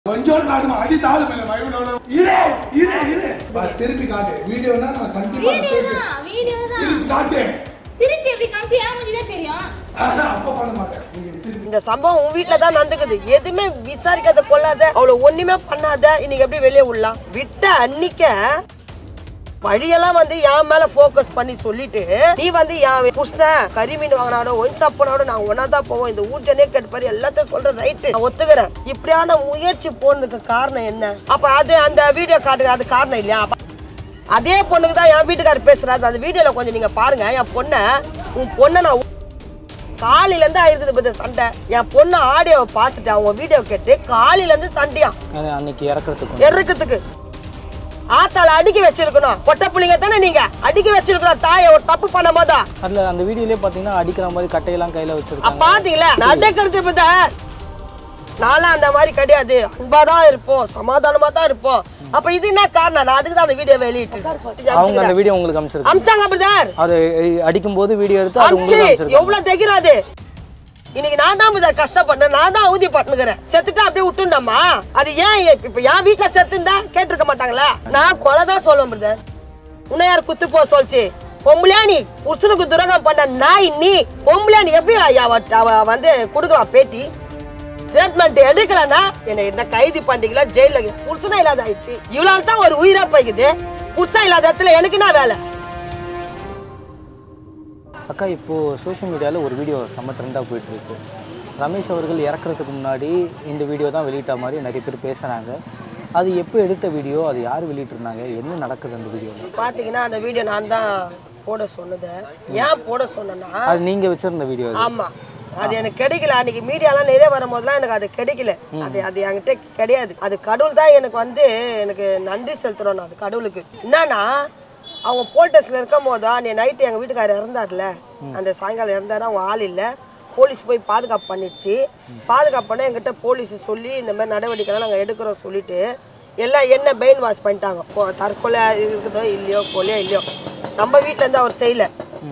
கொஞ்சோண்டு காட்டுமா அடி தாளும் இல்லை மயிலோட இரு இரு இரு பா, திருப்பி காட்டு வீடியோனா நான் கண்டிப்பா வீடியோ தான் வீடியோ தான் திருப்பி காட்டு திருப்பி எப்படி காமிச்சு ஏன் மூஞ்சி தான் தெரியும் ஆஹா, அப்ப பண்ண மாட்டேன் நீங்க திருப்பி இந்த சம்பவம் உன் வீட்ல தான் நடந்துக்குது எதுவுமே விசாரிக்காத கொள்ளாத அவளை ஒண்ணுமே பண்ணாத இன்னைக்கு எப்படி வெளியே விடலாம் விட்ட அன்னிக்க வழியெல்லாம் வந்து என் மேல ஃபோக்கஸ் பண்ணி சொல்லிட்டு நீ வந்து என் புருஷன் கறி மீன் வாங்கினாலும் ஒன் சாப்பிடாலும் நான் ஒன்னா தான் போவோம் இந்த ஊர்ஜனே கேட்டு பாரு எல்லாத்தையும் சொல்ற ரைட்டு நான் ஒத்துக்கிறேன் இப்படியான முயற்சி போனதுக்கு காரணம் என்ன அப்ப அது அந்த வீடியோ காட்டுறது அது காரணம் இல்லையா அப்ப அதே பொண்ணுக்கு தான் என் வீட்டுக்காரர் பேசுறாரு அந்த வீடியோல கொஞ்சம் நீங்க பாருங்க என் பொண்ணை உன் பொண்ணை நான் காலையில இருந்து ஆயிருக்குது பத்த சண்டை என் பொண்ணு ஆடியோவை பார்த்துட்டு அவங்க வீடியோ கேட்டு காலையில இருந்து சண்டையா அது அன்னைக்கு இறக்குறதுக்கு எருக்கத்துக்கு ஆத்தால அடுக்கி வச்சிருக்கணும் பொட்ட புள்ளைங்க தானே நீங்க அடுக்கி வச்சிருக்கணும் தாயை ஒரு தப்பு பண்ணும் போதா அதுல அந்த வீடியோலயே பாத்தீங்கன்னா அடிக்கிற மாதிரி கட்டையெல்லாம் கையில வச்சிருக்காங்க பாத்தீங்களா நடக்கிறது பத்த நான்லாம் அந்த மாதிரி கிடையாது அன்பா தான் இருப்போம் சமாதானமா தான் இருப்போம் அப்ப இது என்ன காரணம் நான் அதுக்கு தான் அந்த வீடியோ வெளியிட்டு அவங்க அந்த வீடியோ உங்களுக்கு அமைச்சிருக்காங்க அமிச்சாங்க பிரதர் அது அடிக்கும் போது வீடியோ எடுத்து அது அமிச்சு உங்களுக்கு அமைச்சிருக்காங்க எவ்வளவு தைக்கிறாது இன்னைக்கு நான் தான் இதை கஷ்டப்பட்டேன் நான் தான் ஊதி பட்டுனுக்கிறேன் செத்துட்டா அப்படியே விட்டுண்டம்மா அது ஏன் இப்ப- இப்ப என் வீட்டுல செத்துந்தா கேட்டிருக்க மாட்டாங்களா நான் கொலை தான் சொல்லுவேன் பிரதர் உன்னை யார் குத்து போ சொல்ச்சு பொம்பளையா நீ புருஷனுக்கு துரோகம் பண்ண நாய் நீ பொம்பளையா நீ எப்படி ஐயா அவ அவ வந்து கொடுக்கலாம் பேட்டி ஸ்டேட்மெண்ட் எடுக்கலன்னா என்ன என்ன கைது பண்ணிக்கல ஜெயில புருஷனா இல்லாத ஆயிடுச்சு இவ்வளவு தான் ஒரு உயிரா போய்க்குது புருஷன் இல்லாத இடத்துல எனக்கு என்ன வேலை அக்கா இப்போ சோஷியல் மீடியாவில் ஒரு வீடியோ செம்ம ட்ரெண்டாக போயிட்டு இருக்கு ரமேஷ் அவர்கள் இறக்குறதுக்கு முன்னாடி இந்த வீடியோ தான் வெளியிட்ட மாதிரி நிறைய பேர் பேசுகிறாங்க அது எப்போ எடுத்த வீடியோ அது யார் வெளியிட்டிருந்தாங்க என்ன நடக்குது அந்த வீடியோவில் பாத்தீங்கன்னா அந்த வீடியோ நான் தான் போட சொன்னது ஏன் போட சொன்னேன்னா அது நீங்கள் வச்சிருந்த வீடியோ அது ஆமா அது எனக்கு கிடைக்கல அன்னைக்கு மீடியாலாம் நிறைய வரும்போதெல்லாம் எனக்கு அது கிடைக்கல அது அது என்கிட்ட கிடையாது அது கடவுள் தான் எனக்கு வந்து எனக்கு நன்றி செலுத்துறோம் நான் அது கடவுளுக்கு என்னன்னா அவங்க போல்டஸ்ல இருக்கும் போது அன்னைக்கு நைட்டு எங்க வீட்டுக்காரர் இறந்தார்ல அந்த சாயங்காலம் இறந்தாரு அவங்க ஆள் இல்லை போலீஸ் போய் பாதுகாப்பு பண்ணிடுச்சு பாதுகாப்பு பண்ண எங்கிட்ட போலீஸ் சொல்லி இந்த மாதிரி நடவடிக்கைலாம் நாங்கள் எடுக்கிறோம் சொல்லிட்டு எல்லாம் என்ன பெயின் வாஷ் பண்ணிட்டாங்க இப்போ தற்கொலை இருக்குதோ இல்லையோ கொலையோ இல்லையோ நம்ம வீட்ல இருந்து அவர் செய்யல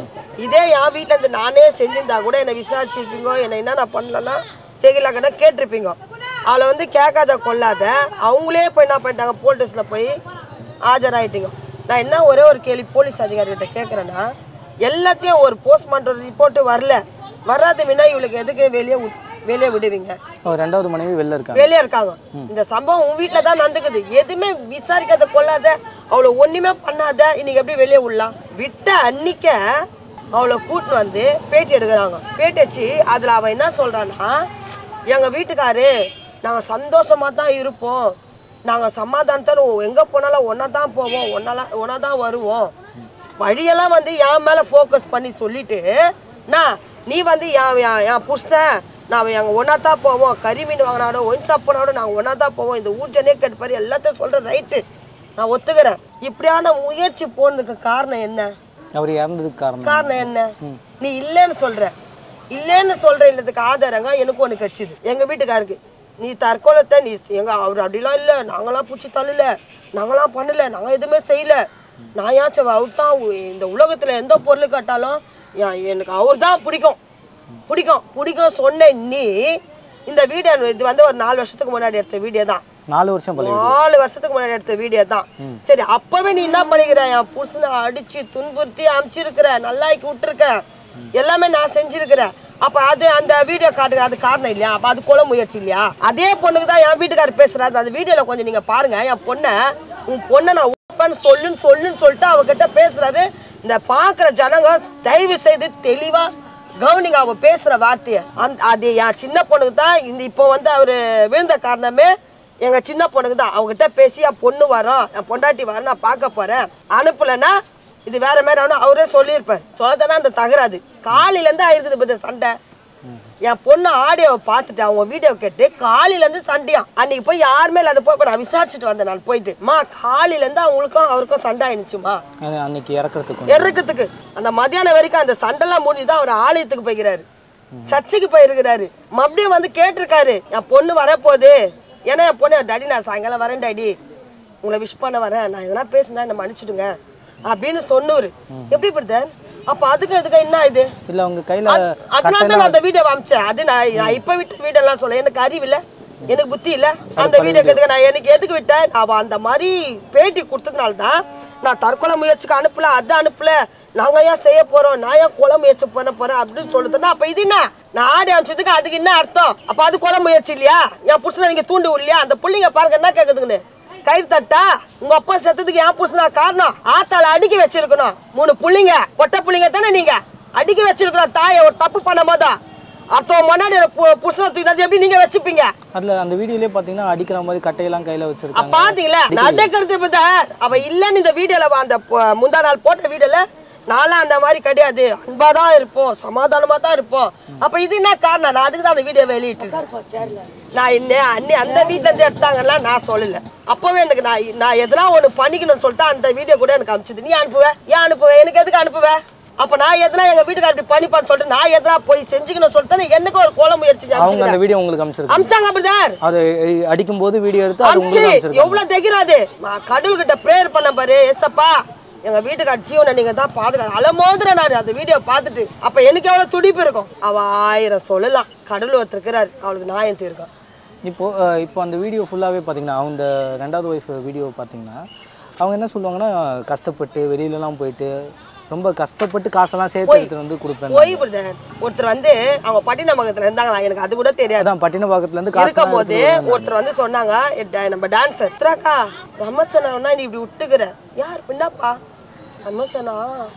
இதே என் வீட்ல இருந்து நானே செஞ்சிருந்தா கூட என்னை விசாரிச்சிருப்பீங்க என்னை என்ன நான் பண்ணலன்னா செய்யலாக்கன்னா கேட்டிருப்பீங்க அவளை வந்து கேட்காத கொள்ளாத அவங்களே போய் என்ன பண்ணிட்டாங்க போலீஸ்ல போய் ஆஜராயிட்டீங்க நான் என்ன ஒரே ஒரு கேள்வி போலீஸ் அதிகாரிகிட்ட கேட்குறேன்னா எல்லாத்தையும் ஒரு போஸ்ட்மார்ட்டம் ரிப்போர்ட் வரல வராத வினா இவளுக்கு எதுக்கு வெளியே வி- வெளியே விடுவீங்க அவர் ரெண்டாவது மனைவி வெளில இருக்காங்க வெளியே இருக்காங்க இந்த சம்பவம் உன் வீட்டில் தான் நடந்துக்குது எதுவுமே விசாரிக்காத கொள்ளாத அவளை ஒண்ணுமே பண்ணாத இன்னைக்கு எப்படி வெளியே விடலாம் விட்ட அன்னிக்க அவளை கூட்டின்னு வந்து பேட்டி எடுக்கிறாங்க பேட்டி வச்சு அதில் அவன் என்ன சொல்றான்னா எங்கள் வீட்டுக்காரு நாங்கள் சந்தோஷமா தான் இருப்போம் நாங்கள் சமாதானத்தோட எங்கே போனாலும் ஒன்றா தான் போவோம் ஒன்னாலாம் ஒன்றா தான் வருவோம் வழியெல்லாம் வந்து என் மேலே ஃபோக்கஸ் பண்ணி சொல்லிட்டு நான் நீ வந்து என் என் என் புருஷன் நான் எங்கள் ஒன்றா தான் போவோம் கறி மீன் வாங்கினாலும் ஒன் சாப்பிடாலும் நாங்கள் ஒன்றா தான் போவோம் இந்த ஊர்ஜனே கேட்டு பாரு எல்லாத்தையும் சொல்கிற ரைட்டு நான் ஒத்துக்கிறேன் இப்படியான முயற்சி போனதுக்கு காரணம் என்ன அவர் இறந்ததுக்கு காரணம் காரணம் என்ன நீ இல்லைன்னு சொல்ற இல்லைன்னு சொல்ற இல்லதுக்கு ஆதாரங்க எனக்கு ஒன்று கிடைச்சிது எங்க வீட்டுக்காருக்கு நீ தற்கொலத்தை நீ எங்க அவர் அப்படிலாம் இல்லை நாங்களாம் பூச்சி தள்ளல நாங்களாம் பண்ணல நாங்கள் எதுவுமே செய்யல நான் ஏன் அவர் தான் இந்த உலகத்துல எந்த பொருள் கேட்டாலும் எ- எனக்கு அவர் தான் பிடிக்கும் பிடிக்கும் பிடிக்கும் சொன்ன நீ இந்த வீடியோ இது வந்து ஒரு நாலு வருஷத்துக்கு முன்னாடி எடுத்த வீடியோ தான் நாலு வருஷம் பழைய நாலு வருஷத்துக்கு முன்னாடி எடுத்த வீடியோ தான் சரி அப்பவே நீ என்ன பண்ணிக்கிற என் புருஷனை அடிச்சு துன்புறுத்தி அமுச்சிருக்கிற நல்லாக்கி விட்டுருக்க எல்லாமே நான் செஞ்சிருக்கிறேன் அப்ப அது அந்த வீடியோ காட்டுற அது காரணம் இல்லையா அப்ப அது கொலை முயற்சி இல்லையா அதே பொண்ணுக்கு தான் என் வீட்டுக்காரர் பேசுறாரு அந்த வீடியோல கொஞ்சம் நீங்க பாருங்க என் பொண்ணை உன் பொண்ணை நான் உப்பன்னு சொல்லுன்னு சொல்லுன்னு சொல்லிட்டு அவகிட்ட பேசுறாரு இந்த பாக்குற ஜனங்க தயவு செய்து தெளிவா கவனிங்க அவ பேசுற வார்த்தைய அந்த அது என் சின்ன பொண்ணுக்கு தான் இந்த இப்போ வந்து அவரு விழுந்த காரணமே எங்க சின்ன பொண்ணுக்கு தான் அவங்ககிட்ட பேசி என் பொண்ணு வரோம் என் பொண்டாட்டி வரோம் நான் பார்க்க போறேன் அனுப்பலைன்னா இது வேற மாதிரி ஆகணும் அவரே சொல்லியிருப்பார் சொல்லத்தானே அந்த தகராது காலையில இருந்து ஆயிருக்குது பத்த சண்டை என் பொண்ணு ஆடியோவை பார்த்துட்டு அவங்க வீடியோ கேட்டு காலையில இருந்து சண்டையா அன்னைக்கு போய் யாருமே இல்லாத போய் நான் விசாரிச்சுட்டு வந்தேன் நான் போயிட்டு மா காலையில இருந்து அவங்களுக்கும் அவருக்கும் சண்டை ஆயிடுச்சுமா அது அன்னைக்கு இறக்குறதுக்கு இறக்கத்துக்கு அந்த மத்தியானம் வரைக்கும் அந்த சண்டைலாம் முடிஞ்சுதான் அவர் ஆலயத்துக்கு போய்க்கிறாரு சர்ச்சுக்கு போயிருக்கிறாரு மறுபடியும் வந்து கேட்டிருக்காரு என் பொண்ணு வரப்போகுது ஏன்னா என் பொண்ணு டாடி நான் சாயங்காலம் வரேன் டாடி உங்களை விஷ் பண்ண வரேன் நான் எதனா பேசுனா என்ன மன்னிச்சிடுங்க அப்படின்னு சொன்னூரு எப்படி பிரதர் அப்ப அதுக்கு அதுக்கு என்ன இது இல்லை அவங்க கையில் அதனால தான் நான் அந்த வீடியோ அமிச்சேன் அது நான் நான் இப்ப விட்ட வீடியோ எல்லாம் சொல்ல எனக்கு அறிவில்ல எனக்கு புத்தி இல்ல அந்த வீடியோ எதுக்கு நான் எனக்கு எதுக்கு விட்டேன் அவ அந்த மாதிரி பேட்டி கொடுத்ததுனால தான் நான் தற்கொலை முயற்சிக்கு அனுப்பல அது அனுப்பல நாங்க ஏன் செய்ய போறோம் நான் ஏன் கொலை முயற்சி பண்ண போறேன் அப்படின்னு சொல்லுதுன்னா அப்ப இது என்ன நான் ஆடி அமிச்சதுக்கு அதுக்கு என்ன அர்த்தம் அப்ப அது கொலை முயற்சி இல்லையா என் புருஷனை நீங்க தூண்டு இல்லையா அந்த புள்ளைங்க பாருங்க என்ன கேக்குதுங்கன்னு கயிறு தட்டா உங்க அப்பா செத்ததுக்கு என் புருஷனா காரணம் ஆத்தால அடுக்கி வச்சிருக்கணும் மூணு புள்ளைங்க பொட்டை புள்ளைங்க தானே நீங்க அடுக்கி வச்சிருக்கணும் தாயை ஒரு தப்பு பண்ண போதா அடுத்த முன்னாடி ஒரு பு- புருஷனை தூக்கினது எப்படி நீங்க வச்சுப்பீங்க அதுல அந்த வீடியோலயே பாத்தீங்கன்னா அடிக்கிற மாதிரி கட்டையெல்லாம் கையில அப்ப வச்சிருக்காங்க பாத்தீங்களா நடக்கிறது பிரதர் அவ இல்லன்னு இந்த வீடியோல அந்த ப- முந்தா நாள் போட்ட வீடியோல நான்லாம் அந்த மாதிரி கிடையாது அன்பா தான் இருப்போம் சமாதானமா தான் இருப்போம் அப்ப இது என்ன காரணம் நான் அதுக்கு தான் அந்த வீடியோ வெளியிட்டு நான் என்ன அன்னி அந்த வீட்ல இருந்து எடுத்தாங்கன்னா நான் சொல்லல அப்பவே எனக்கு நான் நான் எதனா ஒண்ணு பண்ணிக்கணும்னு சொல்லிட்டு அந்த வீடியோ கூட எனக்கு அனுப்பிச்சது நீ அனுப்புவ ஏன் அனுப்புவ எனக்கு எதுக்கு அனுப்புவ அப்ப நான் எதனா எங்க வீட்டுக்கார இப்படி பண்ணிப்பான்னு சொல்லிட்டு நான் எதனா போய் செஞ்சுக்கணும்னு சொல்லிட்டு எனக்கு ஒரு கோல முயற்சி அவங்க அந்த அனுப்பிச்சுக்கிறேன். வீடியோ உங்களுக்கு அனுப்பிச்சிருக்காங்க அமிச்சாங்க பிரதர் அது அடிக்கும் போது வீடியோ எடுத்து அது அம்சி உங்களுக்கு அனுப்பிச்சிருக்காங்க எவ்வளவு தைக்கிறாது நான் கடவுள்கிட்ட ப்ரேயர் பண்ண பாரு எஸ்அப்பா எங்க வீட்டுக்கு ஜீவனை நீங்க தான் பாதுகாத்து அலமோதுற நான் அந்த வீடியோ பார்த்துட்டு அப்ப எனக்கு எவ்வளவு துடிப்பு இருக்கும் அவ ஆயிரம் சொல்லலாம் கடவுள் ஒருத்தருக்கிறாரு அவளுக்கு நியாயம் தீர்க்கும் இப்போ அஹ், இப்போ அந்த வீடியோ ஃபுல்லாகவே பார்த்தீங்கன்னா அவங்க ரெண்டாவது ஒய்ஃப் வீடியோ பார்த்தீங்கன்னா அவங்க என்ன சொல்லுவாங்கன்னா கஷ்டப்பட்டு வெளியிலலாம் போயிட்டு ரொம்ப கஷ்டப்பட்டு காசெல்லாம் சேர்த்து எடுத்துட்டு வந்து கொடுப்பேன் போய் பிரதர் ஒருத்தர் வந்து அவங்க பட்டினமங்கத்துல இருந்தாங்க எனக்கு அது கூட தெரியாது அதான் பட்டினப்பாக்கத்துலேருந்து காசு இருக்கும் போது ஒருத்தர் வந்து சொன்னாங்க "ஏ, ட- நம்ம டான்ஸர் திராக்கா ரமசனா நீ இப்படி விட்டுக்கிற யார் பின்னப்பா ரமசனா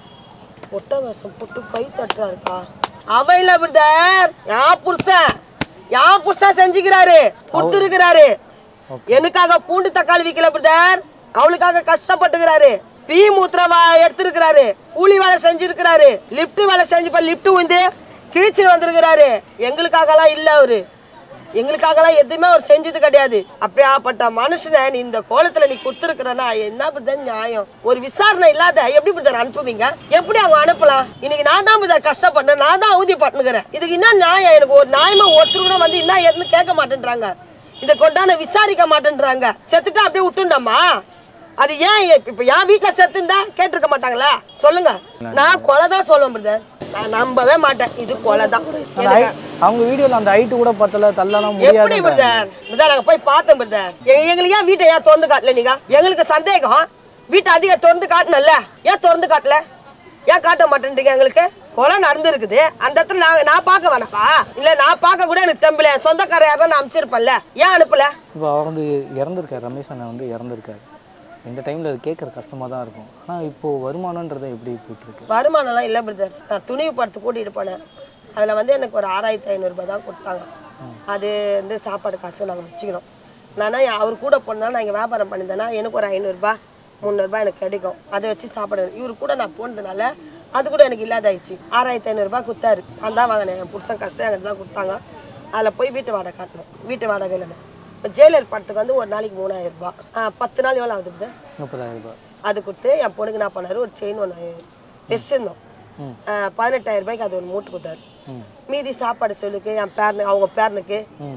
ஒட்ட வேஷம் போட்டு கை தட்டுறாருக்கா அவ இல்ல பிரதர் யா புருஷன் யா புருஷன் செஞ்சுக்கிறாரு கொடுத்துருக்கிறாரு எனக்காக பூண்டு தக்காளி விக்கல பிரதர் அவளுக்காக கஷ்டப்பட்டுக்கிறாரு பீ மூத்திரம் வா- எடுத்திருக்கிறாரு கூலி வேலை செஞ்சிருக்கிறாரு லிஃப்ட் வேலை செஞ்சு லிஃப்ட் வந்து கீழ்ச்சின்னு வந்திருக்கிறாரு எங்களுக்காகலாம் இல்ல அவரு எங்களுக்காகலாம் எதுவுமே அவர் செஞ்சது கிடையாது அப்படியாப்பட்ட மனுஷனை நீ இந்த கோலத்துல நீ கொடுத்துருக்கிறனா என்ன பிரதர் நியாயம் ஒரு விசாரணை இல்லாத எப்படி பிரதர் அனுப்புவீங்க எப்படி அவங்க அனுப்பலாம் இன்னைக்கு நான் தான் பிரதர் கஷ்டப்பட்டேன் நான் தான் அவதி பட்டுனுக்கிறேன் இதுக்கு என்ன நியாயம் எனக்கு ஒரு நியாயமா ஒருத்தர் கூட வந்து என்ன ஏதுன்னு கேட்க மாட்டேன்றாங்க இதை கொண்டான விசாரிக்க மாட்டேன்றாங்க செத்துட்டா அப்படியே விட்டுண்டோமா அது ஏன் இப்ப என் வீட்டுல செத்துந்தா கேட்டிருக்க மாட்டாங்களா சொல்லுங்க நான் கொலை தான் சொல்லுவேன் பிரதர் நான் நம்பவே மாட்டேன் இது கொலை தான் அந்த height- அவங்க வீடியோவில் அந்த ஹைட்டு கூட பத்தல தள்ளலாம் எப்படி முடியாது பிரதர் பிரதர் நாங்க போய் பார்த்தோம் பிரதர் எங்களுக்கு ஏன் வீட்டை ஏன் திறந்து காட்டல நீங்க எங்களுக்கு சந்தேகம் வீட்டை அதிக திறந்து காட்டணும்ல ஏன் திறந்து காட்டல ஏன் காட்ட மாட்டேன்றீங்க எங்களுக்கு கொலை நடந்திருக்குது அந்த இடத்துல நான் நான் பார்க்க வேணாப்பா இல்ல நான் பார்க்க கூட எனக்கு தெம்பல என் சொந்தக்கார யாரும் நான் அனுப்பிச்சிருப்பேன்ல ஏன் அனுப்பல இப்போ அவர் வந்து இறந்துருக்காரு ரமேஷ் அண்ணன் வந்து இறந்துருக்காரு இந்த டைமில் அது கேட்குற கஷ்டமாக தான் இருக்கும் ஆனால் இப்போது வருமானன்றது எப்படி போயிட்டுருக்கு வருமானம்லாம் இல்லை பிரதர் நான் துணிவு படத்து கூட்டிகிட்டு போனேன் அதில் வந்து எனக்கு ஒரு ஆறாயிரத்தி ஐநூறுரூபா தான் கொடுத்தாங்க அது வந்து சாப்பாடு காசு நாங்கள் வச்சுக்கணும் நானா அவர் கூட போனால் நான் இங்கே வியாபாரம் பண்ணியிருந்தேன்னா எனக்கு ஒரு ஐநூறுரூபா முந்நூறுரூபா எனக்கு கிடைக்கும் அதை வச்சு சாப்பாடு இவர் கூட நான் போனதுனால அது கூட எனக்கு இல்லாதாயிடுச்சு ஆறாயிரத்தி ஐநூறுரூபா கொடுத்தாரு நான் தான் வாங்கினேன் என் புருஷன் கஷ்டம் என்கிட்ட தான் கொடுத்தாங்க அதில் போய் வீட்டு வாடகை காட்டணும் வீட்டு வாடகை இல்லைன்னு இப்போ ஜெயிலர் படத்துக்கு வந்து ஒரு நாளைக்கு மூணாயிரம் ரூபாய் ஆ, பத்து நாள் எவ்வளோ ஆகுது பிரதர் முப்பதாயிரம் ரூபாய் அது கொடுத்து என் பொண்ணுக்கு என்ன பண்ணாரு ஒரு செயின் ஒன்று வச்சிருந்தோம் பதினெட்டாயிரம் ரூபாய்க்கு அது ஒன்று மூட்டு கொடுத்தாரு மீதி சாப்பாடு சொல்லுக்கு என் பேரனு அவங்க பேரனுக்கு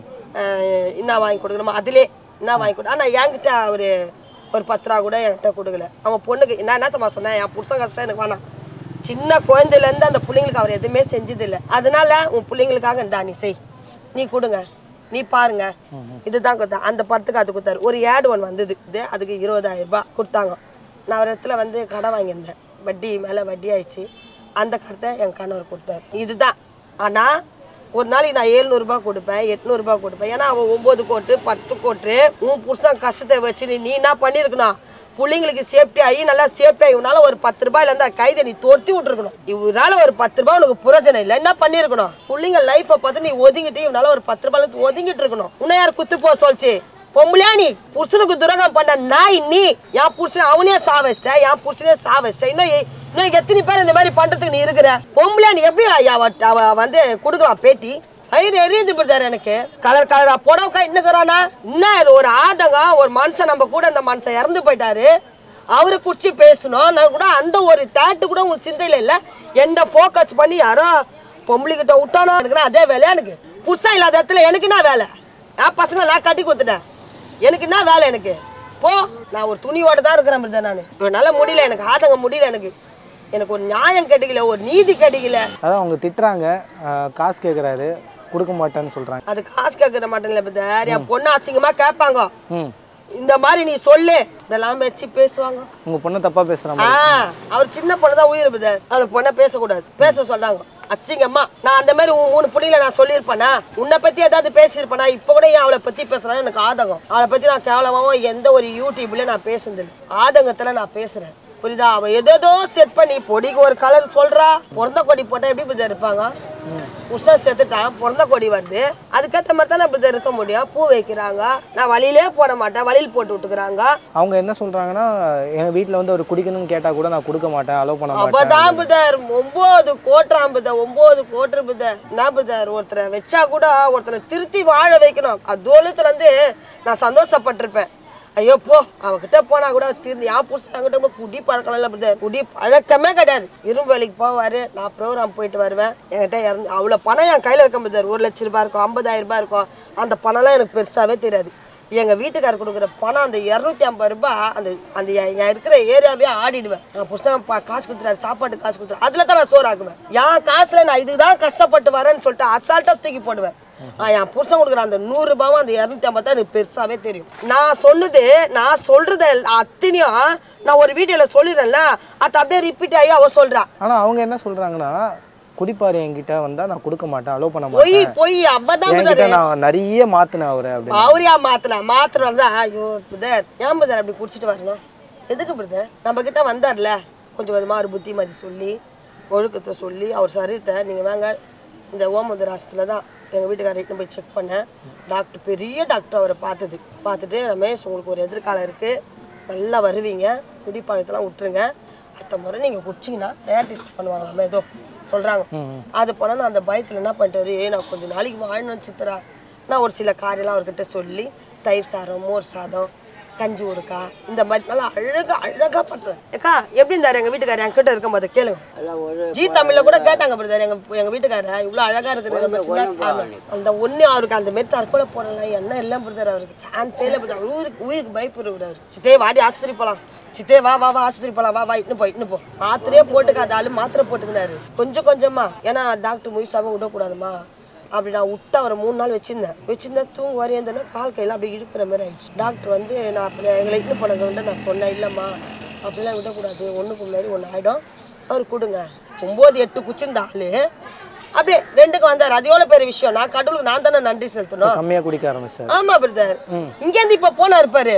அஹ், என்ன வாங்கி கொடுக்கணுமோ அதிலே என்ன வாங்கி கொடு ஆனால் என்கிட்ட ஒரு ஒரு பத்து ரூபா கூட என்கிட்ட கொடுக்கல அவங்க பொண்ணுக்கு நான் என்னத்தம்மா சொன்னேன் என் புருஷன் கஷ்டம் எனக்கு வேணாம் சின்ன குழந்தையிலேருந்து அந்த பிள்ளைங்களுக்கு அவர் எதுவுமே செஞ்சதில்லை அதனால உன் பிள்ளைங்களுக்காக இந்தா நீ செய் நீ கொடுங்க நீ பாருங்க இதுதான் கொடுத்தா அந்த படத்துக்கு அது கொடுத்தாரு ஒரு ஏடு ஒன்று வந்தது இது அதுக்கு இருபதாயிரம் ரூபாய் கொடுத்தாங்க நான் ஒரு இடத்துல வந்து கடை வாங்கியிருந்தேன் வட்டி மேலே வட்டி ஆயிடுச்சு அந்த கடத்தை என் கணவர் கொடுத்தாரு இதுதான் ஆனால் ஒரு நாளைக்கு நான் எழுநூறுபா கொடுப்பேன் எட்நூறுபா கொடுப்பேன் ஏன்னா அவன் ஒம்பது கோட்டு பத்து கோட்டு உன் புருஷன் கஷ்டத்தை வச்சு நீ என்ன பண்ணியிருக்கணும் பிள்ளைங்களுக்கு சேஃப்டி ஆகி நல்லா சேஃப்டி ஆகி இவனால ஒரு பத்து ரூபாயில இருந்தா கைதை நீ தொர்த்தி விட்டுருக்கணும் இவனால ஒரு பத்து ரூபாய் உனக்கு புரோஜனம் இல்லை என்ன பண்ணியிருக்கணும் பிள்ளைங்க லைஃப்பை பார்த்து நீ ஒதுங்கிட்டு இவனால ஒரு பத்து ரூபாயில இருந்து ஒதுங்கிட்டு இருக்கணும் உன்னை யார் குத்து போ சொல்ச்சு பொம்பளையா நீ புருஷனுக்கு துரோகம் பண்ண நாய் நீ என் புருஷனை அவனே சாவச்சிட்ட என் புருஷனே சாவச்சிட்ட இன்னும் எ- இன்னும் எத்தனை பேர் இந்த மாதிரி பண்றதுக்கு நீ இருக்கிற பொம்பளையா நீ எப்படி அவ அவ வந்து கொடுக்கலாம் பேட்டி வயிறு எரியுது பிரதர் எனக்கு கலர் கலரா புடவை இன்னுக்குறானா இன்னும் இது ஒரு ஆதங்கம் ஒரு மனுஷன் நம்ம கூட அந்த மனுஷன் இறந்து போயிட்டாரு அவரை குடிச்சு பேசணும் நான் கூட அந்த ஒரு டேட்டு கூட உங்களுக்கு சிந்தையில இல்ல என்ன ஃபோக்கஸ் பண்ணி யாரோ பொம்பளைகிட்ட விட்டானோ எனக்கு அதே வேலையா எனக்கு புதுசா இல்லாத இடத்துல எனக்கு என்ன வேலை என் பசங்க நான் கட்டி கொடுத்துட்டேன் எனக்கு என்ன வேலை எனக்கு போ நான் ஒரு துணியோட தான் இருக்கிறேன் பிரதர் நான் என்னால முடியல எனக்கு ஆட்டங்க முடியல எனக்கு எனக்கு ஒரு நியாயம் கிடைக்கல ஒரு நீதி கிடைக்கல அதான் அவங்க திட்டுறாங்க ஆஹ் காசு கேட்குறாரு கொடுக்க மாட்டேன்னு சொல்றாங்க அது காசு கேட்கற மாட்டேன்ல பிரதர் என் பொண்ணு அசிங்கமா கேட்பாங்க ம் இந்த மாதிரி நீ சொல்லு இதெல்லாம் வச்சு பேசுவாங்க உங்க பொண்ணை தப்பா பேசுறாங்க ஆ அவர் சின்ன பொண்ணு தான் உயிர் பிரதர் அந்த பொண்ணை பேசக்கூடாது பேச சொல்றாங்க அசிங்கம்மா நான் அந்த மாதிரி உன் மூணு புள்ளியில நான் சொல்லியிருப்பேனா உன்னை பத்தி ஏதாவது பேசியிருப்பேனா இப்போ கூட ஏன் அவளை பத்தி பேசுறேன் எனக்கு ஆதங்கம் அவளை பத்தி நான் கேவலமாவும் எந்த ஒரு யூடியூப்ல நான் பேசுனது ஆதங்கத்துல நான் பேசுறேன் புரியுதா அவ எதோ செட் பண்ணி பொடிக்கு ஒரு கலர் சொல்றா பிறந்த கொடி போட்டா எப்படி பிரதர் இருப்பாங்க உஷா செத்துட்டான் பிறந்த கொடி வருது அதுக்கேற்ற மாதிரி தான் பிரதர் இருக்க முடியும் பூ வைக்கிறாங்க நான் வழியிலே போட மாட்டேன் வழியில் போட்டு விட்டுக்கிறாங்க அவங்க என்ன சொல்றாங்கன்னா எங்க வீட்ல வந்து அவர் குடிக்கணும்னு கேட்டா கூட நான் கொடுக்க மாட்டேன் அலோவ் பண்ண மாட்டேன் அப்பதான் பிரதர் ஒன்பது கோட்டுறான் பிரதர் ஒன்பது கோட்டு பிரதர் என்ன பிரதர் ஒருத்தரை வச்சா கூட ஒருத்தரை திருத்தி வாழ வைக்கணும் அது தூரத்துல இருந்து நான் சந்தோஷப்பட்டிருப்பேன் ஐயோ போ அவகிட்ட போனா கூட திருந்து என் புருஷன் கிட்ட கூட குடி பழக்கம் இல்லை பிரதர் குடி பழக்கமே கிடையாது இரும்பு வேலைக்கு போவாரு நான் ப்ரோக்ராம் போயிட்டு வருவேன் என்கிட்ட இறந்து அவ்வளோ பணம் என் கையில் இருக்க பிரதர் ஒரு லட்ச ரூபாய் இருக்கும் ஐம்பதாயிரம் ரூபாய் இருக்கும் அந்த பணம்லாம் எனக்கு பெருசாவே தெரியாது எங்க வீட்டுக்காரர் கொடுக்குற பணம் அந்த இரநூத்தி ஐம்பது ரூபாய் அந்த அந்த எ- என் இருக்கிற ஏரியாவே ஆடிடுவேன் நான் புருஷன் பா- காசு கொடுத்துறாரு சாப்பாட்டு காசு கொடுத்துறாரு அதுல தான் நான் சோறு ஆக்குவேன் என் காசுல நான் இதுதான் கஷ்டப்பட்டு வரேன்னு சொல்லிட்டு அசால்ட்டா தூக்கி போடுவேன் ஆ, என் புருஷன் கொடுக்குற அந்த நூறு ரூபாவும் அந்த இரநூத்தி ஐம்பது தான் எனக்கு பெருசாவே தெரியும் நான் சொன்னது நான் சொல்றது எல்- அத்தனையும் நான் ஒரு வீடியோல சொல்லிடுறேன்ல அது அப்படியே ரிப்பீட் ஆகி அவ சொல்றா ஆனா அவங்க என்ன சொல்றாங்கன்னா குடிப்பாரு என்கிட்ட வந்தா நான் கொடுக்க மாட்டேன் அலோவ் பண்ண பொய் மாட்டேன் பொய் அப்பதான் என்கிட்ட நான் நிறைய மாத்தினேன் அவரை அப்படின்னு அவரியா மாத்தல மாத்திரம் தான் ஐயோ பிரதர் ஏன் பிரதர் அப்படி குடிச்சிட்டு வரணும் எதுக்கு பிரதர் நம்ம கிட்ட வந்தார்ல கொஞ்சம் கொஞ்சமா ஒரு புத்தி மாதிரி சொல்லி ஒழுக்கத்தை சொல்லி அவர் சரீரத்தை நீங்க வாங்க இந்த ஓமந்தராசத்துல தான் எங்க வீட்டுக்காரர் இட்டுன்னு போய் செக் பண்ணேன் டாக்டர் பெரிய டாக்டர் அவரை பார்த்தது பார்த்துட்டு ரமேஷ் உங்களுக்கு ஒரு எதிர்காலம் இருக்கு நல்லா வருவீங்க குடிப்பழத்தெல்லாம் விட்டுருங்க அடுத்த முறை நீங்க குடிச்சிங்கன்னா டயட்டிஸ்ட் பண்ணுவாங்க ஏதோ சொல்றாங்க அது போனா நான் அந்த பயத்துல என்ன பண்ணிட்டாரு நான் கொஞ்சம் நாளைக்கு வாழணும் சித்ரா நான் ஒரு சில காரியெல்லாம் அவர்கிட்ட சொல்லி தயிர் சாதம் மோர் சாதம் கஞ்சி ஊருக்கா இந்த மாதிரி நல்லா அழகா அழகா பண்றேன் ஏக்கா எப்படி இருந்தாரு எங்க வீட்டுக்காரர் என் கிட்ட இருக்கும் போது கேளுங்க ஜி தமிழ்ல கூட கேட்டாங்க பிரதர் எங்க எங்க வீட்டுக்காரர் இவ்வளவு அழகா இருக்குது நம்ம சின்ன காரணம். அந்த ஒண்ணு அவருக்கு அந்த மாதிரி தற்கொலை போடலாம் என்ன எல்லாம் பிரதர் அவருக்கு சான்ஸே இல்லை பிரதர் உயிருக்கு உயிருக்கு பயப்படுறாரு சித்தே வாடி ஆஸ்பத்திரி போலாம் சித்தே வா வா வா ஆஸ்பத்திரி போலாம் வா வா இட்டு போ இட்டு போ மாத்திரையே போட்டுக்காத ஆளு மாத்திரை போட்டுக்கினாரு கொஞ்சம் கொஞ்சமா ஏன்னா டாக்டர் முயசாவே விடக்கூடாதுமா அப்படி நான் விட்டு அவரை மூணு நாள் வச்சிருந்தேன் வச்சிருந்தேன் தூங்க வரையந்தேன்னா கால் கையில் அப்படி இழுக்கிற மாதிரி ஆயிடுச்சு டாக்டர் வந்து நான் அப்படி எங்களை இட்டு போனது வந்து நான் சொன்னேன் இல்லைம்மா அப்படிலாம் விடக்கூடாது ஒன்றுக்கு முன்னாடி ஒன்று ஆகிடும் அவர் கொடுங்க ஒம்பது எட்டு குச்சிருந்த ஆளு அப்படியே ரெண்டுக்கு வந்தார் அது எவ்வளோ பெரிய விஷயம் நான் கடவுளுக்கு நான் தானே நன்றி செலுத்தணும் கம்மியா குடிக்க ஆரம்பிச்சார் ஆமா பிரதர் இங்கேருந்து இப்ப போனாரு பாரு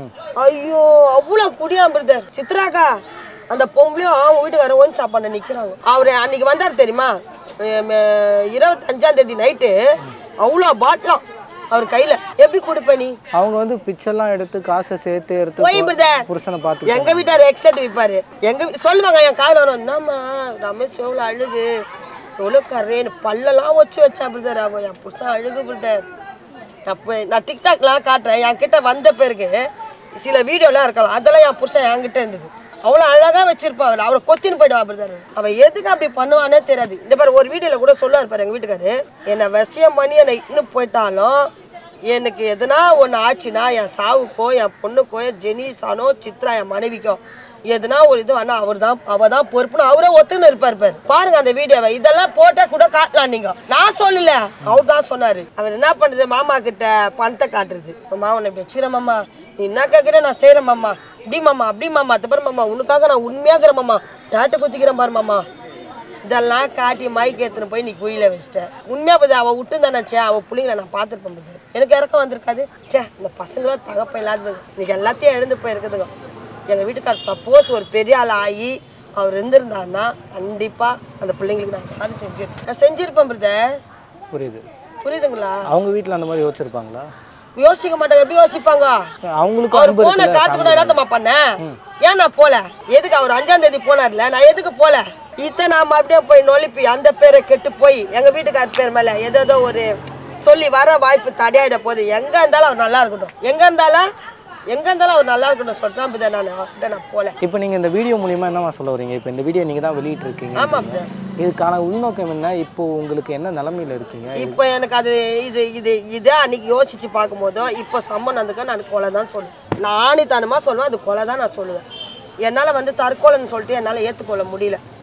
ஐயோ அவ்வளவு குடியா பிரதர் சித்ராக்கா அந்த பொம்பளையும் அவங்க வீட்டுக்காரர் ஒன் சாப்பாடு நிக்கிறாங்க அவரு அன்னைக்கு வந்தாரு தெரியுமா இருபத்தஞ்சாம் தேதி நைட்டு அவ்வளோ பாட்டிலாம் அவர் கையில எப்படி கொடுப்ப நீ அவங்க வந்து பிக்சர்லாம் எடுத்து காசை சேர்த்து எடுத்து போய் பிரதர் புருஷனை பார்த்து எங்க வீட்டார் எக்ஸட் விற்பாரு எங்க வீ- சொல்லுவாங்க என் காதுல வரும் என்னம்மா ரமேஷ் எவ்வளோ அழுகு எவ்வளோ கரேன்னு பல்லெல்லாம் வச்சு வச்சா பிரதர் அவன் என் புருஷன் அழுகு பிரதர் அப்போ நான் டிக்டாக்லாம் காட்டுறேன் என் கிட்ட வந்த பிறகு சில வீடியோலாம் இருக்கலாம் அதெல்லாம் என் புருஷன் என்கிட்ட இருந்தது அவ்வளோ அழகா வச்சிருப்பா அவர் அவரை கொத்தின்னு போயிடுவா பிரதர் அவ எதுக்கு அப்படி பண்ணுவானே தெரியாது இந்த பாரு ஒரு வீடியோல கூட சொல்லுவார் பாரு எங்க வீட்டுக்காரு என்னை வசியம் பண்ணி என்னை இன்னும் போயிட்டாலும் எனக்கு எதுனா ஒன்று ஆச்சுன்னா என் சாவுக்கோ என் பொண்ணுக்கோ என் ஜெனிசானோ சித்ரா என் மனைவிக்கோ எதுனா ஒரு இது வேணா அவர் தான் அவ தான் பொறுப்புன்னு அவரே ஒத்துன்னு இருப்பார் பாரு பாருங்க அந்த வீடியோவை இதெல்லாம் போட்டா கூட காட்டலாம் நீங்க நான் சொல்லல அவர் தான் சொன்னாரு அவர் என்ன பண்ணுது மாமா கிட்ட பணத்தை காட்டுறது மாமன் இப்படி வச்சுக்கிற மாமா நீ என்ன கேட்குற நான் செய்கிறேன் மாமா இப்படி மாமா அப்படி மாமா தப்பற மாமா உனக்காக நான் உண்மையாகிறேன் மாமா டாட்டு குத்திக்கிறேன் பாரு மாமா இதெல்லாம் காட்டி மைக் ஏத்துன்னு போய் நீ குழியில வச்சிட்டேன் உண்மையா பதி அவ விட்டு தானே அவ புள்ளைங்களை நான் பார்த்துருப்பேன் பாரு. எனக்கு இறக்கம் வந்திருக்காது ச்சே இந்த பசங்களும் தகப்ப இல்லாததுங்க இன்னைக்கு எல்லாத்தையும் எழுந்து போயிருக்குதுங்க எங்க வீட்டுக்கார் சப்போஸ் ஒரு பெரிய ஆள் ஆகி அவர் இருந்திருந்தாருன்னா கண்டிப்பா அந்த பிள்ளைங்களுக்கு நான் அது செஞ்சிருப்பேன் நான் செஞ்சிருப்பேன் பிரதர் புரியுது புரியுதுங்களா அவங்க வீட்ல அந்த மாதிரி யோசிச்சிருப்பாங்களா யோசிக்க மாட்டாங்க எப்படி யோசிப்பாங்க அவங்களுக்கு அவர் அன்பு போன இருக்குல்ல காத்துக்கூட என்னத்தம்மா பண்ணேன் ஏன் நான் போல எதுக்கு அவர் அஞ்சாம் தேதி போனார்ல நான் எதுக்கு போல இத்தனை நான் மறுபடியும் போய் நொழிப்பி அந்த பேரை கெட்டு போய் எங்க வீட்டுக்கார் பேர் மேல ஏதோ ஒரு சொல்லி வர வாய்ப்பு தடையாயிட போகுது எங்க இருந்தாலும் அவர் நல்லா இருக்கட்டும் எங்க இருந்தாலும் எங்க இருந்தாலும் அவர் நல்லா இருக்கட்டும் சொல்லிட்டு தான் நான் அவர்கிட்ட நான் போல இப்போ நீங்க இந்த வீடியோ மூலியமா என்னமா சொல்ல வரீங்க இப்போ இந்த வீடியோ நீங்க தான் வெளியிட்டு இருக்கீங்க ஆமா பிரதர் இதுக்கான உள்நோக்கம் என்ன இப்போ உங்களுக்கு என்ன நிலைமையில இருக்கீங்க இப்போ எனக்கு அது இது இது இதை அன்னைக்கு யோசிச்சு பார்க்கும்போதோ இப்போ சம்மந்தத்துக்கு நான் கொலை தான் சொல்லுவேன் நான் ஆணித்தனமாக சொல்லுவேன் அது கொலை தான் நான் சொல்லுவேன் என்னால் வந்து தற்கொலைன்னு சொல்லிட்டு என்னால் ஏற்றுக்கொள்ள முடியல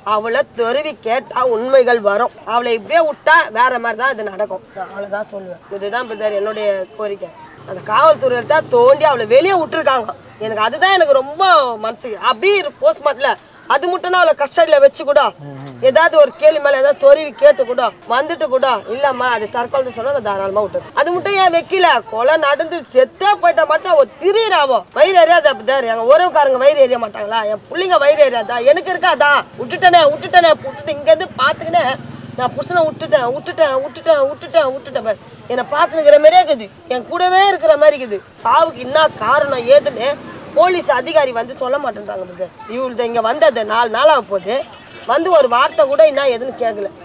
அவளை துருவி கேட்டா உண்மைகள் வரும் அவளை இப்படியே விட்டா வேற மாதிரி தான் இது நடக்கும் நான் அவ்வளவுதான் சொல்லுவேன் இதுதான் பிரதர் என்னுடைய கோரிக்கை அந்த காவல்துறையில தான் தோண்டி அவளை வெளியே விட்டுருக்காங்க எனக்கு அதுதான் எனக்கு ரொம்ப மனசுக்கு அப்படியே போஸ்ட்மார்ட்ல அது மட்டும் அவளை கஸ்டடியில வச்சு கூட ஏதாவது ஒரு கேள்வி மேல ஏதாவது தொருவி கேட்டு கூட வந்துட்டு கூட இல்லம்மா அது தற்கொலை சொன்னா நான் தாராளமா விட்டுரு அது மட்டும் ஏன் வைக்கல கொலை நடந்து செத்தே போயிட்டா மட்டும் அவ திரியிறாவோ வயிறு எறியாதா பிரதர் எங்க உறவுக்காரங்க வயிறு எறிய மாட்டாங்களா என் பிள்ளைங்க வயிறு எறியாதா எனக்கு இருக்காதா விட்டுட்டேனே விட்டுட்டேனே விட்டுட்டு இங்க இருந்து பாத்துக்கினே நான் புருஷனை விட்டுட்டேன் விட்டுட்டேன் விட்டுட்டேன் விட்டுட்டேன் விட்டுட்டேன் பாரு. என்னை பார்த்துனுக்கிற மாதிரியே இருக்குது என் கூடவே இருக்கிற மாதிரி இருக்குது சாவுக்கு என்ன காரணம் ஏதுன்னு போலீஸ் அதிகாரி வந்து சொல்ல மாட்டேன்றாங்க பிரதர் இவள்து இங்கே வந்தது நாலு நாளாக போகுது வந்து ஒரு வார்த்தை கூட என்ன ஏதுன்னு கேட்கல